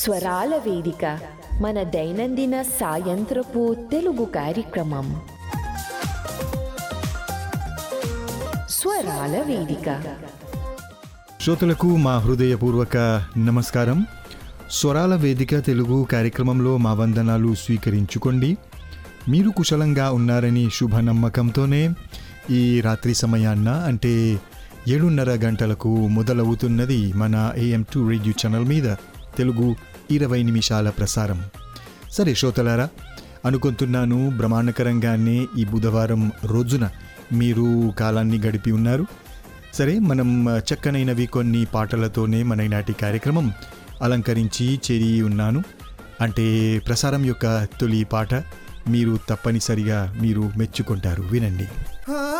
స్వరాల వేదిక మన దైనందిన సాయంత్రపు తెలుగు కార్యక్రమం స్వరాల వేదిక శ్రోతలకు మా హృదయపూర్వక నమస్కారం స్వరాల వేదిక తెలుగు కార్యక్రమంలో మా వందనాలు స్వీకరించుకోండి మీరు కుశలంగా ఉన్నారని శుభ నమ్మకంతోనే ఈ రాత్రి సమయాన్న అంటే ఏడున్నర గంటలకు మొదలవుతున్నది మన ఏఎం టూ రేడియో ఛానల్ మీద తెలుగు ఇరవై నిమిషాల ప్రసారం సరే శ్రోతలారా అనుకుంటున్నాను బ్రహ్మాండకరంగానే ఈ బుధవారం రోజున మీరు కాలాన్ని గడిపి ఉన్నారు సరే మనం చక్కనైనవి కొన్ని పాటలతోనే మన ఈనాటి కార్యక్రమం అలంకరించి చేరి ఉన్నాను అంటే ప్రసారం యొక్క తొలి పాట మీరు తప్పనిసరిగా మీరు మెచ్చుకుంటారు వినండి